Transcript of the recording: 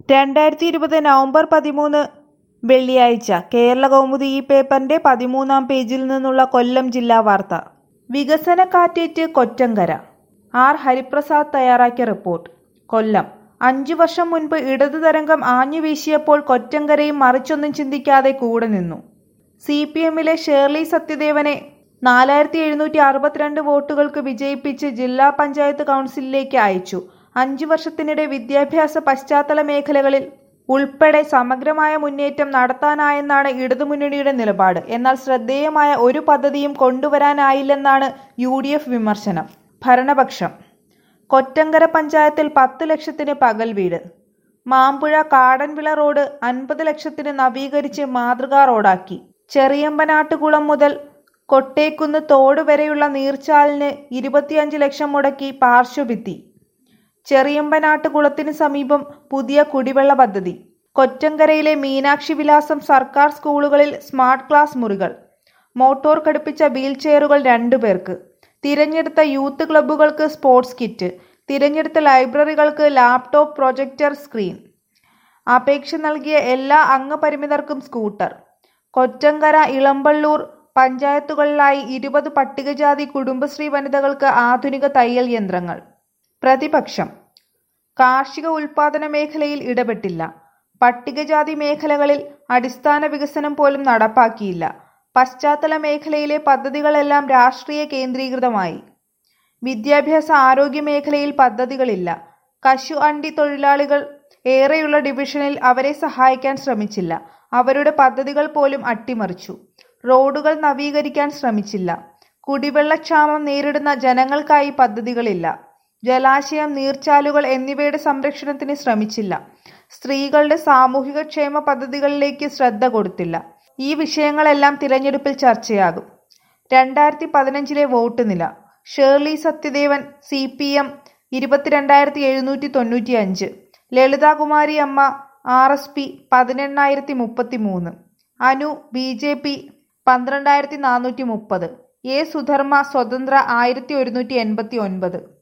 രണ്ടായിരത്തി ഇരുപത് നവംബർ പതിമൂന്ന് വെള്ളിയാഴ്ച കേരളകൗമുദി ഈ പേപ്പറിന്റെ പതിമൂന്നാം പേജിൽ നിന്നുള്ള കൊല്ലം ജില്ലാ വാർത്ത വികസന കാറ്റേറ്റ് കൊറ്റങ്കര ആർ ഹരിപ്രസാദ് തയ്യാറാക്കിയ റിപ്പോർട്ട് കൊല്ലം അഞ്ചു വർഷം മുൻപ് ഇടതു തരംഗം ആഞ്ഞു വീശിയപ്പോൾ കൊറ്റങ്കരയും മറിച്ചൊന്നും ചിന്തിക്കാതെ കൂടെ നിന്നു സി പി എമ്മിലെ ഷേർലി സത്യദേവനെ നാലായിരത്തി എഴുന്നൂറ്റി അറുപത്തിരണ്ട് വോട്ടുകൾക്ക് വിജയിപ്പിച്ച് ജില്ലാ പഞ്ചായത്ത് കൗൺസിലിലേക്ക് അയച്ചു അഞ്ചു വർഷത്തിനിടെ വിദ്യാഭ്യാസ പശ്ചാത്തല മേഖലകളിൽ ഉൾപ്പെടെ സമഗ്രമായ മുന്നേറ്റം നടത്താനായെന്നാണ് ഇടതുമുന്നണിയുടെ നിലപാട് എന്നാൽ ശ്രദ്ധേയമായ ഒരു പദ്ധതിയും കൊണ്ടുവരാനായില്ലെന്നാണ് യു ഡി എഫ് വിമർശനം ഭരണപക്ഷം കൊറ്റങ്കര പഞ്ചായത്തിൽ പത്ത് ലക്ഷത്തിന് പകൽ വീട് മാമ്പുഴ കാടൻവിള റോഡ് അൻപത് ലക്ഷത്തിന് നവീകരിച്ച് മാതൃകാ റോഡാക്കി ചെറിയമ്പനാട്ടുകുളം മുതൽ കൊട്ടേക്കുന്ന് തോട് വരെയുള്ള നീർച്ചാലിന് ഇരുപത്തിയഞ്ച് ലക്ഷം മുടക്കി പാർശ്വഭിത്തി ചെറിയമ്പനാട്ടുകുളത്തിന് സമീപം പുതിയ കുടിവെള്ള പദ്ധതി കൊറ്റങ്കരയിലെ മീനാക്ഷി വിലാസം സർക്കാർ സ്കൂളുകളിൽ സ്മാർട്ട് ക്ലാസ് മുറികൾ മോട്ടോർ ഘടിപ്പിച്ച വീൽ ചെയറുകൾ രണ്ടു പേർക്ക് തിരഞ്ഞെടുത്ത യൂത്ത് ക്ലബ്ബുകൾക്ക് സ്പോർട്സ് കിറ്റ് തിരഞ്ഞെടുത്ത ലൈബ്രറികൾക്ക് ലാപ്ടോപ്പ് പ്രൊജക്ടർ സ്ക്രീൻ അപേക്ഷ നൽകിയ എല്ലാ അംഗപരിമിതർക്കും സ്കൂട്ടർ കൊറ്റങ്കര ഇളമ്പള്ളൂർ പഞ്ചായത്തുകളിലായി ഇരുപത് പട്ടികജാതി കുടുംബശ്രീ വനിതകൾക്ക് ആധുനിക തയ്യൽ യന്ത്രങ്ങൾ പ്രതിപക്ഷം കാർഷിക ഉൽപാദന മേഖലയിൽ ഇടപെട്ടില്ല പട്ടികജാതി മേഖലകളിൽ അടിസ്ഥാന വികസനം പോലും നടപ്പാക്കിയില്ല പശ്ചാത്തല മേഖലയിലെ പദ്ധതികളെല്ലാം രാഷ്ട്രീയ കേന്ദ്രീകൃതമായി വിദ്യാഭ്യാസ ആരോഗ്യ മേഖലയിൽ പദ്ധതികളില്ല കശു അണ്ടി തൊഴിലാളികൾ ഏറെയുള്ള ഡിവിഷനിൽ അവരെ സഹായിക്കാൻ ശ്രമിച്ചില്ല അവരുടെ പദ്ധതികൾ പോലും അട്ടിമറിച്ചു റോഡുകൾ നവീകരിക്കാൻ ശ്രമിച്ചില്ല കുടിവെള്ളക്ഷാമം നേരിടുന്ന ജനങ്ങൾക്കായി പദ്ധതികളില്ല ജലാശയം നീർച്ചാലുകൾ എന്നിവയുടെ സംരക്ഷണത്തിന് ശ്രമിച്ചില്ല സ്ത്രീകളുടെ സാമൂഹിക ക്ഷേമ പദ്ധതികളിലേക്ക് ശ്രദ്ധ കൊടുത്തില്ല ഈ വിഷയങ്ങളെല്ലാം തിരഞ്ഞെടുപ്പിൽ ചർച്ചയാകും രണ്ടായിരത്തി പതിനഞ്ചിലെ വോട്ട് നില Shirley Sathyadevan C P M ഇരുപത്തിരണ്ടായിരത്തി എഴുന്നൂറ്റി തൊണ്ണൂറ്റി അഞ്ച് ലളിതാകുമാരി അമ്മ ആർ എസ് പി പതിനെണ്ണായിരത്തി മുപ്പത്തി മൂന്ന് അനു ബി ജെ പി പന്ത്രണ്ടായിരത്തി നാനൂറ്റി മുപ്പത് എ സുധർമ്മ സ്വതന്ത്ര ആയിരത്തി ഒരുന്നൂറ്റി എൺപത്തി ഒൻപത്